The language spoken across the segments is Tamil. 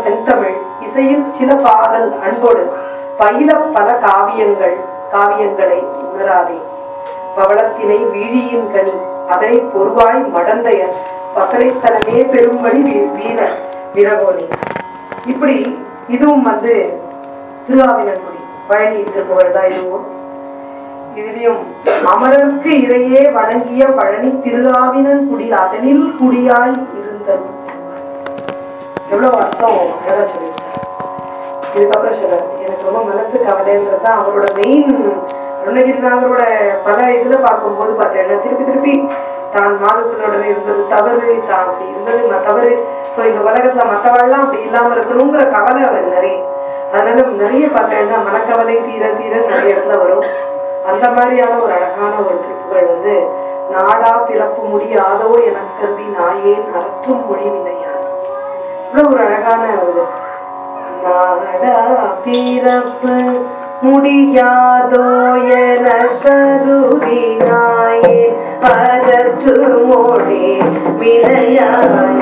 செந்தமிழ் இசையில் சில பாடல் அன்போடு பயில பல காவியங்கள் காவியங்களை உணராதே பவளத்தினை வீழியின் கனி அதனை பொறுவாய் மடந்தைய பசலைத்தனமே பெரும்படி வீ- வீர விரகோனி இப்படி இதுவும் வந்து திருவாவினன்குடி பழனி திருப்புகழ் தான் இதுவும் இதுலயும் அமரருக்கு இறையே வழங்கிய பழனி திருவாவினன் குடி அதனில் குடியாய் இருந்தது எவ்வளவு அர்த்தம் அழகா சொல்லியிருக்காரு இதுக்கப்புறம் சொல்றாரு எனக்கு ரொம்ப மனசு கவலைன்றது தான் அவரோட மெயின் அருணகிரிநாதரோட பல இதுல பார்க்கும்போது பார்த்தேன்னா திருப்பி திருப்பி தான் மாதத்தினுடன் இருந்தது தவறு தான் அப்படி இருந்தது ம- தவறு சோ இந்த உலகத்துல மத்தவள்லாம் அப்படி இல்லாம இருக்கணுங்கிற கவலை அவர் நிறைய அதனால நிறைய பார்த்தேன்னா மனக்கவலை தீர தீர நிறைய இடத்துல வரும் அந்த மாதிரியான ஒரு அழகான ஒரு திருப்புகள் வந்து நாடா பிறப்பு முடியாதோ எனக் கருதி நாயேன் அறற்றும் மொழி வினையார் இவ்வளவு ஒரு அழகான ஒரு நாடா பிறப்பு முடியாதோ என கருதி நாயே அகற்று மொழி வினையாய்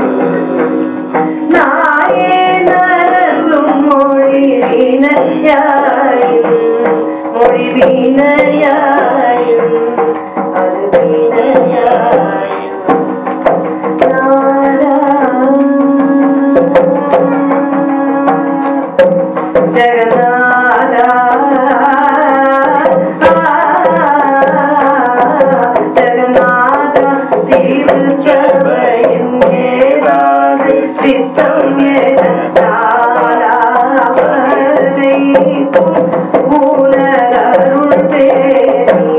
நாயே நரற்றும் மொழி வினையாய் மொழி வினையாய் அது வினையாய் ஜெகநாதா ஜெகநாதா திருச்சபையின் ஏதாவது சித்தம் உணரருள் பேசி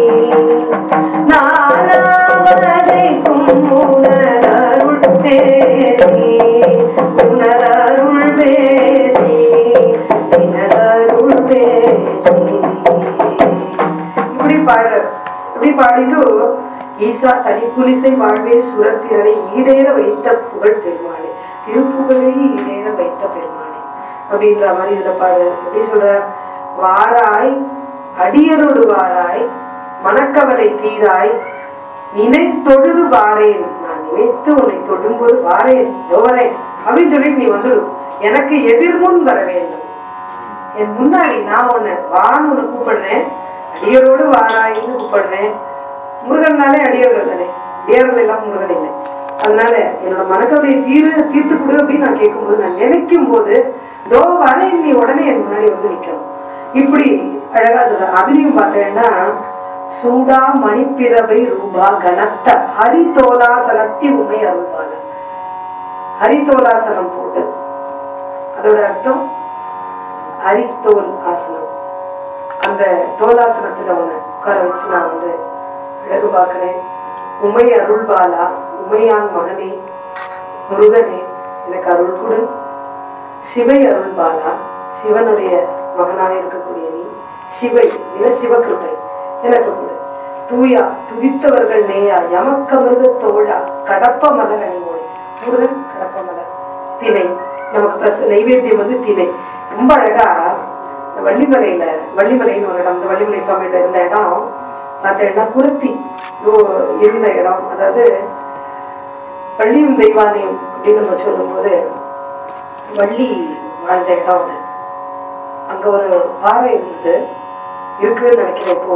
நாலாவதைக்கும் உணரருள் பேசி உணரருள் பேசி உணரருள் பேசி இப்படி பாடுற இப்படி பாடிட்டு ஈசா தனி புலிசை வாழ்வே சுரத்திரனை ஈடேற வைத்த புகழ் பெருமாளே திருப்புகழை ஈடேற வைத்த பெருமாளே அப்படின்ற மாதிரி இதுல பாடு எப்படி சொல்ற வாராய் அடியரோடு வாராய் மனக்கவலை தீராய் நினைத்தொழுது வாரேன் நான் நினைத்து உன்னை தொடும்போது வாரேன் இதோ வரேன் அப்படின்னு சொல்லிட்டு நீ வந்துடும் எனக்கு எதிர்முன் வர வேண்டும் என் முன்னாடி நான் உன்னை வான்னு உன்னை கூப்பிடுறேன் அடியரோடு வாராயின்னு கூப்பிடுறேன் முருகன்னாலே அடியர்கள் தானே அடியார்கள் எல்லாம் முருகன் இல்லை அதனால என்னோட மனக்கவலையை தீரு தீர்த்து கொடு அப்படின்னு நான் கேட்கும்போது நான் நினைக்கும் போது தோ வரேன் நீ உடனே என் முன்னாடி வந்து நிக்கணும் இப்படி அழகா சொல்ற அதுலயும் பார்த்தேன்னா சூடா மணிப்பிரவை ரூபா கனத்த ஹரிதோலாசனத்தி உண்மை அருள்வான ஹரிதோலாசனம் போட்டு அதோட அர்த்தம் ஹரித்தோல் ஆசனம் அந்த தோலாசனத்துல உன்னை உட்கார வச்சு நான் வந்து அழகு பார்க்கிறேன் உமை அருள்பாலா உமையான் மகனே முருகனே எனக்கு அருள் கொடு சிவை அருள்பாலா சிவனுடைய மகனாக இருக்கக்கூடிய நீ சிவை என சிவகிருபை எனக்கு கொடு தூயா துதித்தவர்கள் நேயா யமக்கமிருத தோழா கடப்ப மலர் அணிமொழி முருகன் கடப்ப மலர் திணை நமக்கு பிரச நைவேத்தியம் வந்து திணை ரொம்ப அழகா இந்த வள்ளிமலையில வள்ளிமலைன்னு ஒரு இடம் இந்த வள்ளிமலை சுவாமியில இருந்த இடம் பார்த்தேன்னா குருத்தி ஓ- இருந்த இடம் அதாவது வள்ளியும் தெய்வாலயம் அப்படின்னு நம்ம சொல்லும்போது வள்ளி வாழ்ந்த இடம் அது அங்க ஒரு பாறை இருந்தது இருக்குன்னு நினைக்கிறேன் இப்போ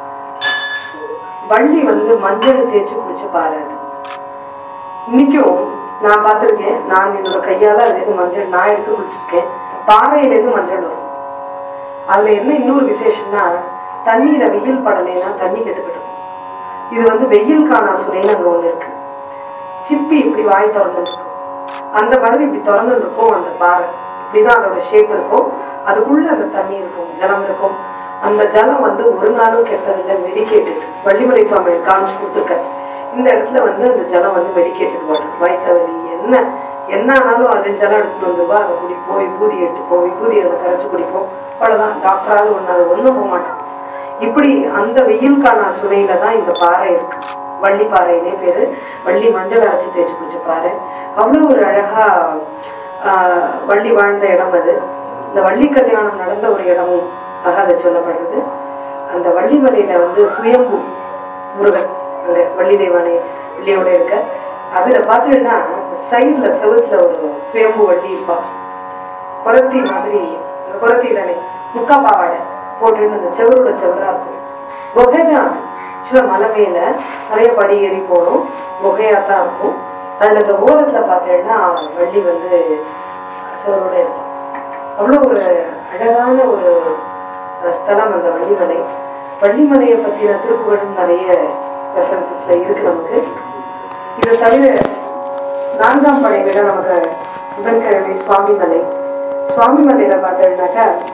வள்ளி வந்து மஞ்சள் தேய்ச்சி குளிச்ச பாறை அது இன்னைக்கும் நான் பார்த்திருக்கேன் நான் என்னோட கையால அதுல இருந்து மஞ்சள் நான் எடுத்து குளிச்சிருக்கேன் பாறையில இருந்து மஞ்சள் வரும் அதுல என்ன இன்னொரு விசேஷம்னா தண்ணியில வெயில் படலைன்னா தண்ணி கெட்டு போயிடும் இது வந்து வெயில் காணா சுனைன்னு அங்க ஒண்ணு இருக்கு சிப்பி இப்படி வாய் திறந்து இருக்கும் அந்த மாதிரி இப்படி திறந்து இருக்கும் அந்த பாறை இப்படிதான் அதோட ஷேப் இருக்கும் அதுக்குள்ள அந்த தண்ணி இருக்கும் ஜலம் இருக்கும் அந்த ஜலம் வந்து ஒரு நாளும் கெட்டதில்லை மெடிக்கேட்டட் வள்ளிமலை சுவாமி காமிச்சு கொடுத்துருக்க இந்த இடத்துல வந்து அந்த ஜலம் வந்து மெடிக்கேட்டட் வாட்டர் வயிற்றுவலி என்ன என்ன ஆனாலும் அது ஜலம் எடுத்துட்டு வந்துருவா அதை குடிப்போம் விபூதி எடுத்துப்போம் விபூதி அதை கரைச்சு குடிப்போம் அவ்வளவுதான் டாக்டராவது ஒண்ணு அது ஒண்ணும் போக மாட்டோம் இப்படி அந்த வெயில் காணா சுனையில தான் இந்த பாறை இருக்கு வள்ளி பாறையிலே பேரு வள்ளி மஞ்சள் அரைச்சு தேய்ச்சி குடிச்ச பாறை அவ்வளவு ஒரு அழகா ஆஹ், வள்ளி வாழ்ந்த இடம் அது இந்த வள்ளி கல்யாணம் நடந்த ஒரு இடமும் ஆக அது சொல்லப்படுறது அந்த வள்ளிமலையில வந்து சுயம்பு முருகன் அங்க வள்ளி தெய்வானை வள்ளியோட இருக்க அதுல பாத்தீங்கன்னா சைடுல செவுத்துல ஒரு சுயம்பு வள்ளி இருப்பா குரத்தி மாதிரி குரத்தி தானே முக்கா பாவாடை போட்டுன்னு அந்த செவரோட செவரா இருக்கும் குகை தான் ஆக்சுவலா மலை மேல நிறைய படி ஏறி போகணும் குகையா தான் இருக்கும் அதுல இந்த ஓரத்துல பார்த்தீங்கன்னா வள்ளி வந்து செவரோட இருக்கும் அவ்வளவு ஒரு அழகான ஒரு அஹ், ஸ்தலம் அந்த வள்ளிமலை வள்ளிமலையை பத்தின திருப்புகழும் நிறைய ரெஃபரன்சஸ்ல இருக்கு நமக்கு இதை தவிர நான்காம் படை விட நமக்கு புதன்கிழமை சுவாமிமலை சுவாமிமலையில பார்த்தீங்கன்னாக்கா